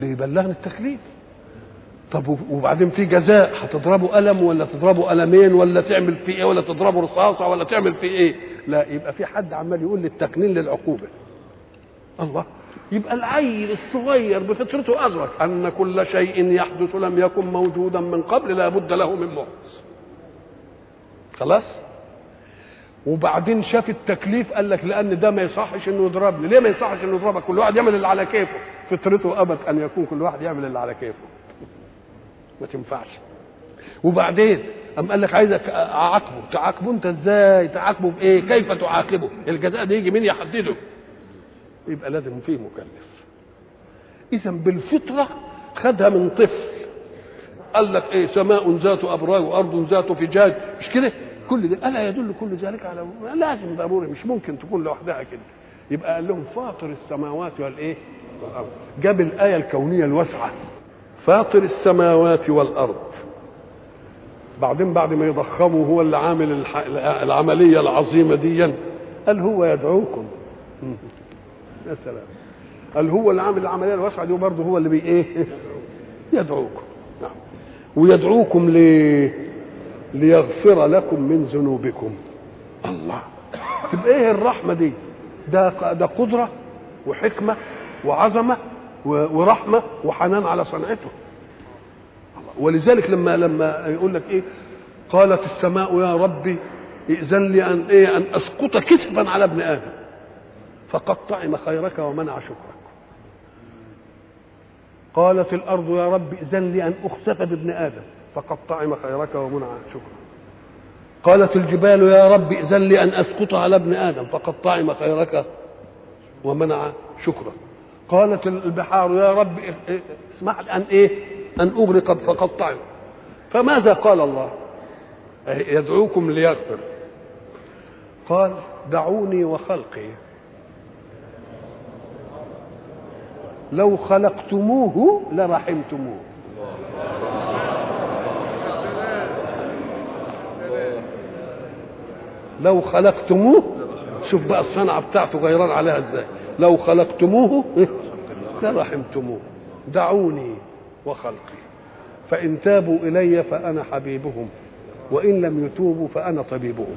بيبلغني التكليف طب وبعدين في جزاء هتضربه قلم ولا تضربه قلمين ولا تعمل فيه ايه ولا تضربه رصاصه ولا تعمل فيه ايه لا يبقى في حد عمال يقول لي التقنين للعقوبه الله يبقى العيل الصغير بفطرته ادرك ان كل شيء يحدث لم يكن موجودا من قبل لا بد له من محدث خلاص وبعدين شاف التكليف قال لك لان ده ما يصحش انه يضربني ليه ما يصحش انه يضربك كل واحد يعمل اللي على كيفه فطرته ابت ان يكون كل واحد يعمل اللي على كيفه ما تنفعش وبعدين أم قال لك عايزك اعاقبه تعاقبه انت ازاي تعاقبه بايه كيف تعاقبه الجزاء ده يجي مين يحدده يبقى لازم فيه مكلف اذا بالفطره خدها من طفل قال لك ايه سماء ذات ابراج وارض ذات فجاج مش كده كل ده الا يدل كل ذلك على لازم ضروري مش ممكن تكون لوحدها كده يبقى قال لهم فاطر السماوات والايه والارض جاب الايه الكونيه الواسعه فاطر السماوات والارض بعدين بعد ما يضخموا هو اللي عامل الح... العمليه العظيمه دي قال هو يدعوكم يا سلام قال هو اللي عامل العمليه الواسعه دي وبرضه هو اللي بي ايه يدعوكم نعم ويدعوكم ليه ليغفر لكم من ذنوبكم الله تبقى ايه الرحمه دي ده ده قدره وحكمه وعظمه ورحمه وحنان على صنعته ولذلك لما لما يقول لك ايه قالت السماء يا ربي ائذن لي ان ايه ان اسقط كسفا على ابن ادم فقد طعم خيرك ومنع شكرك قالت الارض يا رب ائذن لي ان اخسف بابن ادم فقد طعم خيرك ومنع شكرك قالت الجبال يا رب ائذن لي ان اسقط على ابن ادم فقد طعم خيرك ومنع شكرك قالت البحار يا رب اسمح ان ايه ان اغرق فقد طعم فماذا قال الله يدعوكم ليغفر قال دعوني وخلقي لو خلقتموه لرحمتموه لو خلقتموه شوف بقى الصنعة بتاعته غيران عليها ازاي لو خلقتموه لرحمتموه دعوني وخلقي فإن تابوا إلي فأنا حبيبهم وإن لم يتوبوا فأنا طبيبهم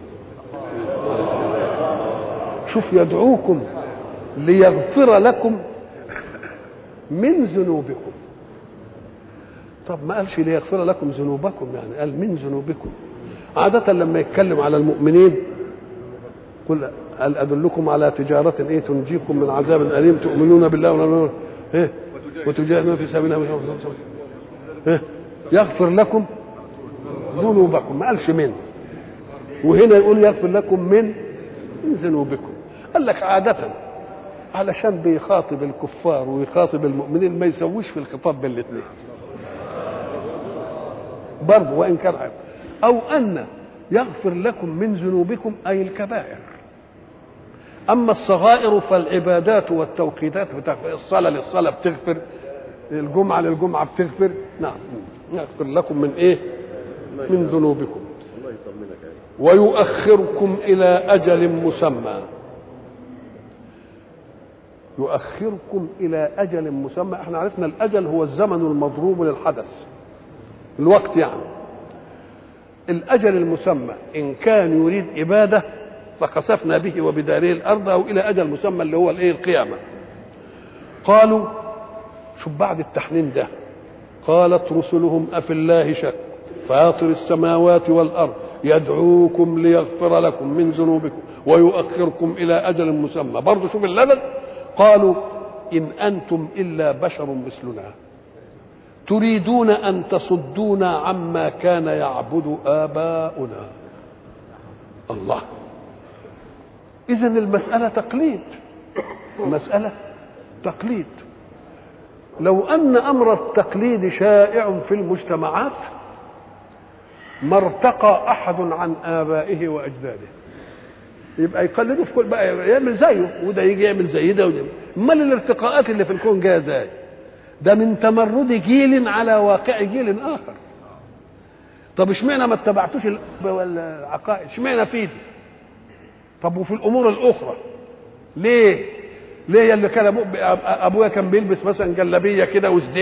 شوف يدعوكم ليغفر لكم من ذنوبكم طب ما قالش ليغفر لكم ذنوبكم يعني قال من ذنوبكم عادة لما يتكلم على المؤمنين قل هل أدلكم على تجارة إيه تنجيكم من عذاب أليم تؤمنون بالله ولا إيه وتجاهدون في سبيل الله إيه يغفر لكم ذنوبكم ما قالش من وهنا يقول يغفر لكم من من ذنوبكم قال لك عادة علشان بيخاطب الكفار ويخاطب المؤمنين ما يسويش في الخطاب بين الاثنين برضه وان كان عيب او ان يغفر لكم من ذنوبكم اي الكبائر اما الصغائر فالعبادات والتوقيتات الصلاه للصلاه بتغفر الجمعه للجمعه بتغفر نعم يغفر لكم من ايه من ذنوبكم ويؤخركم الى اجل مسمى يؤخركم الى اجل مسمى احنا عرفنا الاجل هو الزمن المضروب للحدث الوقت يعني الاجل المسمى ان كان يريد اباده فخسفنا به وبداره الارض او الى اجل مسمى اللي هو الايه القيامه قالوا شوف بعد التحنين ده قالت رسلهم افي الله شك فاطر السماوات والارض يدعوكم ليغفر لكم من ذنوبكم ويؤخركم الى اجل مسمى برضه شوف اللبن قالوا ان انتم الا بشر مثلنا تريدون ان تصدونا عما كان يعبد اباؤنا الله اذا المساله تقليد مساله تقليد لو ان امر التقليد شائع في المجتمعات ما ارتقى احد عن ابائه واجداده يبقى يقلده في كل بقى يعمل زيه وده يجي يعمل زي ده وده امال الارتقاءات اللي في الكون جايه ازاي ده من تمرد جيل على واقع جيل اخر طب اشمعنى ما اتبعتوش العقائد اشمعنى في دي طب وفي الامور الاخرى ليه ليه اللي كان أبو- ابويا كان بيلبس مثلا جلابيه كده وسدين